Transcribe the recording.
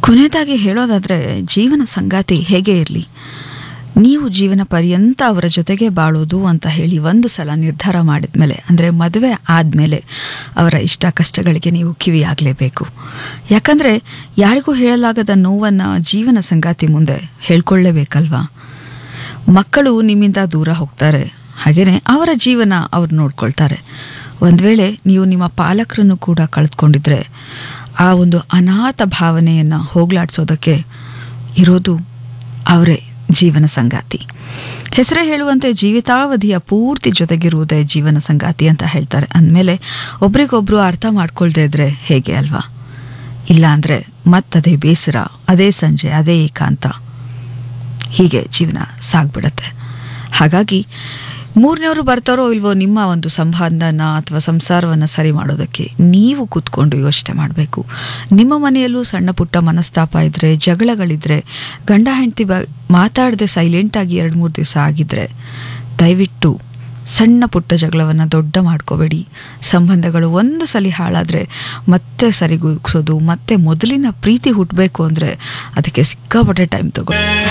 ಕೊನೆಯದಾಗಿ ಹೇಳೋದಾದರೆ ಜೀವನ ಸಂಗಾತಿ ಹೇಗೆ ಇರಲಿ ನೀವು ಜೀವನ ಪರ್ಯಂತ ಅವರ ಜೊತೆಗೆ ಬಾಳೋದು ಅಂತ ಹೇಳಿ ಒಂದು ಸಲ ನಿರ್ಧಾರ ಮಾಡಿದ್ಮೇಲೆ ಅಂದರೆ ಮದುವೆ ಆದಮೇಲೆ ಅವರ ಇಷ್ಟ ಕಷ್ಟಗಳಿಗೆ ನೀವು ಕಿವಿಯಾಗಲೇಬೇಕು ಯಾಕಂದರೆ ಯಾರಿಗೂ ಹೇಳಲಾಗದ ನೋವನ್ನು ಜೀವನ ಸಂಗಾತಿ ಮುಂದೆ ಹೇಳ್ಕೊಳ್ಳೇಬೇಕಲ್ವಾ ಮಕ್ಕಳು ನಿಮ್ಮಿಂದ ದೂರ ಹೋಗ್ತಾರೆ ಹಾಗೆಯೇ ಅವರ ಜೀವನ ಅವ್ರು ನೋಡ್ಕೊಳ್ತಾರೆ ಒಂದು ವೇಳೆ ನೀವು ನಿಮ್ಮ ಪಾಲಕರನ್ನು ಕೂಡ ಕಳೆದುಕೊಂಡಿದ್ರೆ ಆ ಒಂದು ಅನಾಥ ಭಾವನೆಯನ್ನು ಹೋಗ್ಲಾಡ್ಸೋದಕ್ಕೆ ಇರೋದು ಅವರೇ ಜೀವನ ಸಂಗಾತಿ ಹೆಸರೇ ಹೇಳುವಂತೆ ಜೀವಿತಾವಧಿಯ ಪೂರ್ತಿ ಜೊತೆಗಿರುವುದೇ ಜೀವನ ಸಂಗಾತಿ ಅಂತ ಹೇಳ್ತಾರೆ ಅಂದಮೇಲೆ ಒಬ್ರಿಗೊಬ್ರು ಅರ್ಥ ಮಾಡ್ಕೊಳ್ದೇ ಇದ್ರೆ ಹೇಗೆ ಅಲ್ವಾ ಇಲ್ಲ ಅಂದರೆ ಮತ್ತದೇ ಬೇಸರ ಅದೇ ಸಂಜೆ ಅದೇ ಏಕಾಂತ ಹೀಗೆ ಜೀವನ ಸಾಗ್ಬಿಡತ್ತೆ ಹಾಗಾಗಿ ಮೂರನೇವರು ಬರ್ತಾರೋ ಇಲ್ವೋ ನಿಮ್ಮ ಒಂದು ಸಂಬಂಧನ ಅಥವಾ ಸಂಸಾರವನ್ನು ಸರಿ ಮಾಡೋದಕ್ಕೆ ನೀವು ಕೂತ್ಕೊಂಡು ಯೋಚನೆ ಮಾಡಬೇಕು ನಿಮ್ಮ ಮನೆಯಲ್ಲೂ ಸಣ್ಣ ಪುಟ್ಟ ಮನಸ್ತಾಪ ಇದ್ದರೆ ಜಗಳಗಳಿದ್ರೆ ಗಂಡ ಹೆಂಡತಿ ಬ ಮಾತಾಡದೆ ಸೈಲೆಂಟಾಗಿ ಎರಡು ಮೂರು ದಿವಸ ಆಗಿದ್ರೆ ದಯವಿಟ್ಟು ಸಣ್ಣ ಪುಟ್ಟ ಜಗಳವನ್ನು ದೊಡ್ಡ ಮಾಡ್ಕೋಬೇಡಿ ಸಂಬಂಧಗಳು ಒಂದು ಸಲ ಹಾಳಾದರೆ ಮತ್ತೆ ಸರಿಗೂಗಿಸೋದು ಮತ್ತೆ ಮೊದಲಿನ ಪ್ರೀತಿ ಹುಟ್ಟಬೇಕು ಅಂದರೆ ಅದಕ್ಕೆ ಸಿಕ್ಕಾಪಟ್ಟೆ ಟೈಮ್ ತಗೋ